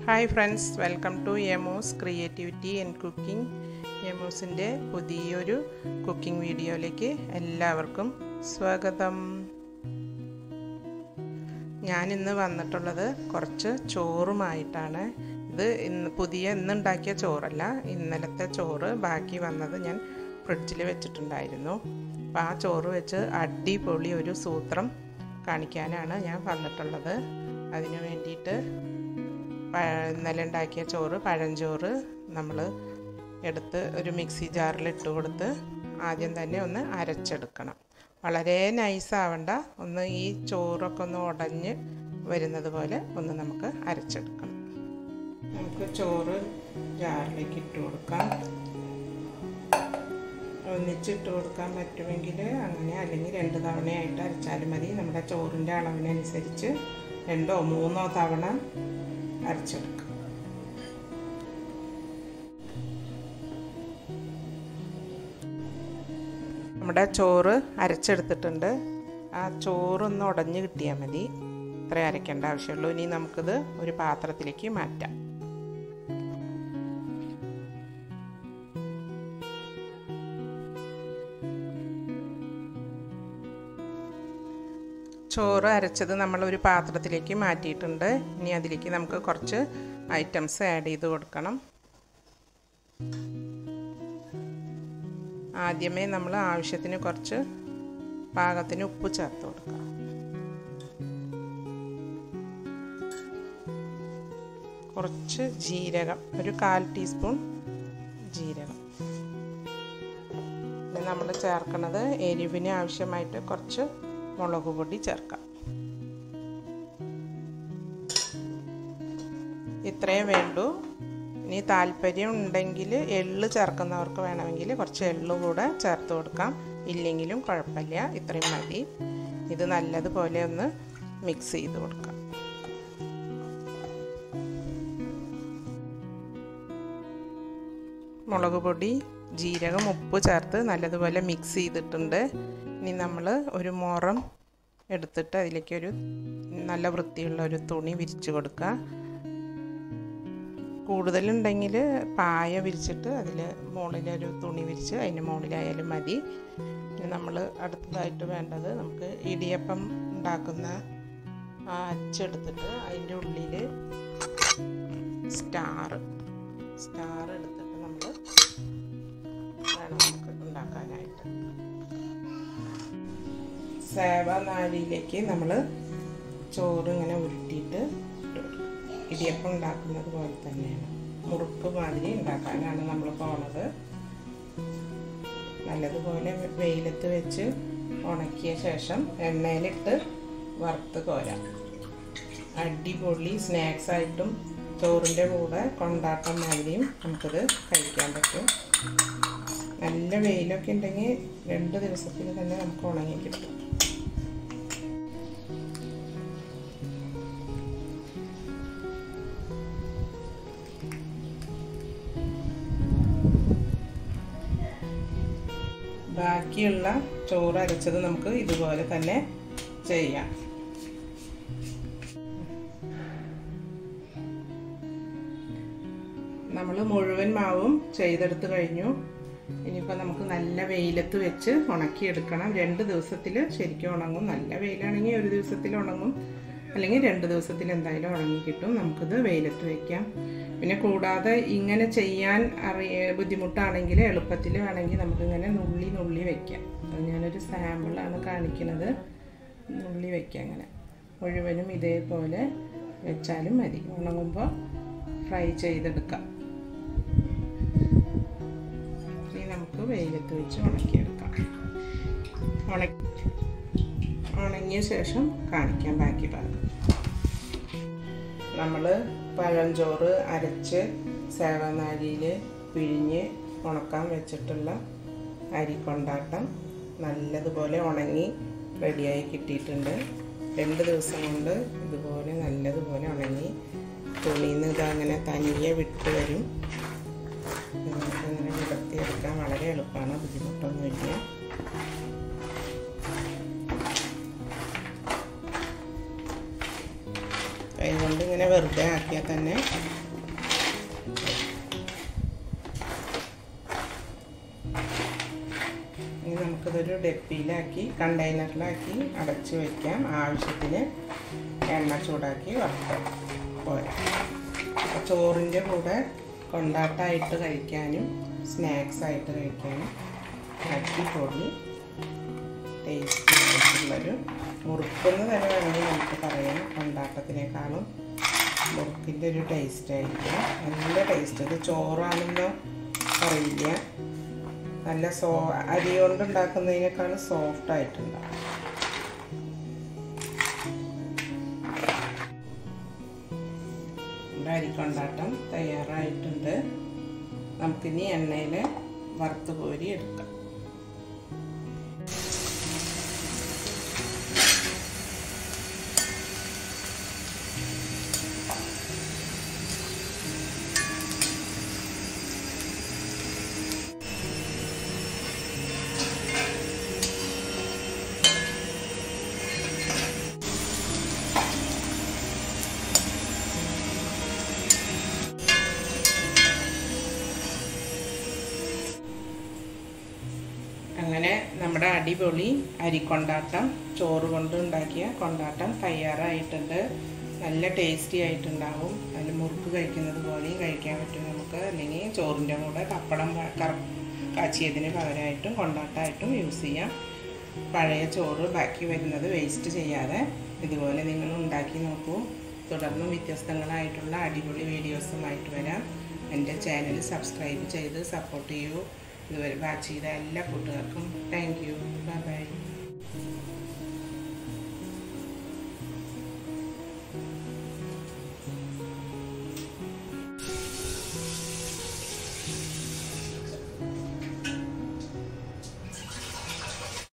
hi friends welcome to Emo's creativity and cooking എമോസിൻ്റെ പുതിയൊരു cooking വീഡിയോയിലേക്ക് എല്ലാവർക്കും സ്വാഗതം ഞാനിന്ന് വന്നിട്ടുള്ളത് കുറച്ച് ചോറുമായിട്ടാണ് ഇത് ഇന്ന് പുതിയ ഇന്നുണ്ടാക്കിയ ചോറല്ല ഇന്നലത്തെ ചോറ് ബാക്കി വന്നത് ഞാൻ ഫ്രിഡ്ജിൽ വെച്ചിട്ടുണ്ടായിരുന്നു അപ്പോൾ ആ ചോറ് വെച്ച് അടിപൊളി ഒരു സൂത്രം കാണിക്കാനാണ് ഞാൻ വന്നിട്ടുള്ളത് അതിന് വേണ്ടിയിട്ട് ഇന്നലെ ഉണ്ടാക്കിയ ചോറ് പഴഞ്ചോറ് നമ്മൾ എടുത്ത് ഒരു മിക്സി ജാറിൽ ഇട്ട് കൊടുത്ത് ആദ്യം തന്നെ ഒന്ന് അരച്ചെടുക്കണം വളരെ നൈസ് ആവണ്ട ഒന്ന് ഈ ചോറൊക്കെ ഒന്ന് ഉടഞ്ഞ് വരുന്നത് പോലെ ഒന്ന് നമുക്ക് അരച്ചെടുക്കണം നമുക്ക് ചോറ് ജാറിലേക്ക് ഇട്ട് കൊടുക്കാം ഒന്നിച്ചിട്ട് കൊടുക്കാൻ പറ്റുമെങ്കിൽ അങ്ങനെ അല്ലെങ്കിൽ രണ്ട് തവണയായിട്ട് അരച്ചാലും മതി നമ്മുടെ ചോറിൻ്റെ അളവിനനുസരിച്ച് രണ്ടോ മൂന്നോ തവണ അരച്ചെടുക്കുക നമ്മുടെ ചോറ് അരച്ചെടുത്തിട്ടുണ്ട് ആ ചോറൊന്ന് ഉടഞ്ഞ് കിട്ടിയാൽ മതി ഇത്ര അരയ്ക്കേണ്ട ആവശ്യമുള്ളൂ ഇനി നമുക്കിത് ഒരു പാത്രത്തിലേക്ക് മാറ്റാം ചോറ് അരച്ചത് നമ്മൾ ഒരു പാത്രത്തിലേക്ക് മാറ്റിയിട്ടുണ്ട് ഇനി അതിലേക്ക് നമുക്ക് കുറച്ച് ഐറ്റംസ് ആഡ് ചെയ്ത് കൊടുക്കണം ആദ്യമേ നമ്മൾ ആവശ്യത്തിന് കുറച്ച് പാകത്തിന് ഉപ്പ് ചേർത്ത് കൊടുക്കാം കുറച്ച് ജീരകം ഒരു കാൽ ടീസ്പൂൺ ജീരകം പിന്നെ നമ്മൾ ചേർക്കുന്നത് എരിവിന് ആവശ്യമായിട്ട് കുറച്ച് മുളക് പൊടി ചേർക്കാം ഇത്രയും വേണ്ടു ഇനി താല്പര്യം ഉണ്ടെങ്കിൽ എള്ള് ചേർക്കുന്നവർക്ക് വേണമെങ്കിൽ കുറച്ച് എള്ള് കൂടെ ചേർത്ത് കൊടുക്കാം ഇല്ലെങ്കിലും കുഴപ്പമില്ല ഇത്രയും മതി ഇത് നല്ലതുപോലെ ഒന്ന് മിക്സ് ചെയ്ത് കൊടുക്കാം മുളക് പൊടി ജീരകം ഉപ്പ് ചേർത്ത് നല്ലതുപോലെ മിക്സ് ചെയ്തിട്ടുണ്ട് ഇനി നമ്മൾ ഒരു മുറം എടുത്തിട്ട് അതിലേക്ക് ഒരു നല്ല വൃത്തിയുള്ള ഒരു തുണി വിരിച്ച് കൊടുക്കുക കൂടുതലുണ്ടെങ്കിൽ പായ വിരിച്ചിട്ട് അതിൽ മുകളിലൊരു തുണി വിരിച്ച് അതിൻ്റെ മുകളിലായാലും മതി ഇനി നമ്മൾ അടുത്തതായിട്ട് വേണ്ടത് നമുക്ക് ഇടിയപ്പം ഉണ്ടാക്കുന്ന ആ അച്ചെടുത്തിട്ട് അതിൻ്റെ ഉള്ളിൽ സ്റ്റാർ സ്റ്റാർ എടുത്തിട്ട് നമ്മൾ വേണം നമുക്ക് ഉണ്ടാക്കാനായിട്ട് സേവ നാഴിയിലേക്ക് നമ്മൾ ചോറ് ഇങ്ങനെ ഉരുട്ടിയിട്ട് ഇടിയപ്പം ഉണ്ടാക്കുന്നത് പോലെ തന്നെയാണ് മുറുക്ക് മാതിരി ഉണ്ടാക്കാനാണ് നമ്മൾ പോണത് നല്ലതുപോലെ വെയിലത്ത് വെച്ച് ഉണക്കിയ ശേഷം എണ്ണയിലിട്ട് വറുത്ത് കോരാം അടിപൊളി സ്നാക്സ് ആയിട്ടും ചോറിൻ്റെ കൂടെ കൊണ്ടാട്ടം മാതിരിയും നമുക്കിത് കഴിക്കാൻ പറ്റും നല്ല വെയിലൊക്കെ ഉണ്ടെങ്കിൽ രണ്ട് ദിവസത്തിൽ തന്നെ നമുക്ക് ഉണങ്ങി കിട്ടും ബാക്കിയുള്ള ചോറ് അരച്ചത് നമുക്ക് ഇതുപോലെ തന്നെ ചെയ്യാം നമ്മൾ മുഴുവൻ മാവും ചെയ്തെടുത്ത് കഴിഞ്ഞു ഇനിയിപ്പോൾ നമുക്ക് നല്ല വെയിലത്ത് വെച്ച് ഉണക്കിയെടുക്കണം രണ്ട് ദിവസത്തിൽ ശരിക്കും ഉണങ്ങും നല്ല വെയിലാണെങ്കിൽ ഒരു ദിവസത്തിൽ ഉണങ്ങും അല്ലെങ്കിൽ രണ്ട് ദിവസത്തിൽ എന്തായാലും ഉണങ്ങി കിട്ടും നമുക്കിത് വെയിലത്ത് വെക്കാം പിന്നെ കൂടാതെ ഇങ്ങനെ ചെയ്യാൻ അറിയ ബുദ്ധിമുട്ടാണെങ്കിൽ എളുപ്പത്തിൽ വേണമെങ്കിൽ നമുക്കിങ്ങനെ നുള്ളി നുള്ളി വെക്കാം അത് ഞാനൊരു സാമ്പിളാണ് കാണിക്കുന്നത് നുള്ളി വെക്കാം അങ്ങനെ മുഴുവനും ഇതേപോലെ വെച്ചാലും മതി ഉണങ്ങുമ്പോൾ ഫ്രൈ ചെയ്തെടുക്കാം ഇനി നമുക്ക് വെയിലത്ത് വെച്ച് ഉണക്കിയെടുക്കാം ഉണക്കി ഉണങ്ങിയ ശേഷം കാണിക്കാം ബാക്കി ഭാഗം നമ്മൾ പഴഞ്ചോറ് അരച്ച് സേവനാഴിയിൽ പിഴിഞ്ഞ് ഉണക്കാൻ വെച്ചിട്ടുള്ള അരി കൊണ്ടാട്ടം നല്ലതുപോലെ ഉണങ്ങി റെഡിയായി കിട്ടിയിട്ടുണ്ട് രണ്ട് ദിവസം കൊണ്ട് ഇതുപോലെ നല്ലതുപോലെ ഉണങ്ങി തുണിയിൽ നിന്ന് ഇതങ്ങനെ തനിയെ വിട്ട് വരും നമുക്കങ്ങനെ വിടർത്തിയെടുക്കാൻ വളരെ എളുപ്പമാണ് ബുദ്ധിമുട്ടൊന്നുമില്ല കൈ കൊണ്ട് ഇങ്ങനെ ഇങ്ങനെ വെറുതെ ആക്കിയാൽ തന്നെ ഇനി നമുക്കിതൊരു ഡെപ്പിയിലാക്കി കണ്ടെയ്നറിലാക്കി അടച്ച് വയ്ക്കാം ആവശ്യത്തിന് എണ്ണ ചൂടാക്കി വറുക്കാം പോരാ അപ്പോൾ ചോറിൻ്റെ കൂടെ കൊണ്ടാട്ടമായിട്ട് കഴിക്കാനും സ്നാക്സ് ആയിട്ട് കഴിക്കാനും അടിപൊളി ടേസ്റ്റി ആയിട്ടുള്ളൊരു മുറുക്കെന്ന് തന്നെ വേണമെങ്കിൽ നമുക്ക് പറയാം കൊണ്ടാട്ടത്തിനേക്കാളും മുറുക്കിൻ്റെ ഒരു ടേസ്റ്റ് ആയിരിക്കും നല്ല ടേസ്റ്റ് ഇത് ചോറാണെന്ന് അറിയില്ല നല്ല സോ അരി കൊണ്ട് ഉണ്ടാക്കുന്നതിനേക്കാളും സോഫ്റ്റ് ആയിട്ടുണ്ടാവും നമ്മുടെ അരിക്കൊണ്ടാട്ടം തയ്യാറായിട്ടുണ്ട് നമുക്കിനി എണ്ണയിൽ വറുത്ത് കോരി എടുക്കാം അങ്ങനെ നമ്മുടെ അടിപൊളി അരിക്കൊണ്ടാട്ടം ചോറ് കൊണ്ട് ഉണ്ടാക്കിയ കൊണ്ടാട്ടം തയ്യാറായിട്ടുണ്ട് നല്ല ടേസ്റ്റി ആയിട്ടുണ്ടാവും അതിൽ മുറുക്ക് കഴിക്കുന്നത് പോലെയും കഴിക്കാൻ പറ്റും നമുക്ക് അല്ലെങ്കിൽ ചോറിൻ്റെ കൂടെ പപ്പടം കറ കാച്ചിയതിന് പകരമായിട്ടും കൊണ്ടാട്ടമായിട്ടും യൂസ് ചെയ്യാം പഴയ ചോറ് ബാക്കി വരുന്നത് വേസ്റ്റ് ചെയ്യാതെ ഇതുപോലെ നിങ്ങൾ ഉണ്ടാക്കി നോക്കൂ തുടർന്നും വ്യത്യസ്തങ്ങളായിട്ടുള്ള അടിപൊളി വീഡിയോസുമായിട്ട് വരാം എൻ്റെ ചാനൽ സബ്സ്ക്രൈബ് ചെയ്ത് സപ്പോർട്ട് ചെയ്യൂ ഇതുവരെ വാച്ച് ചെയ്ത എല്ലാ കൂട്ടുകാർക്കും താങ്ക് യു ബൈ ബൈ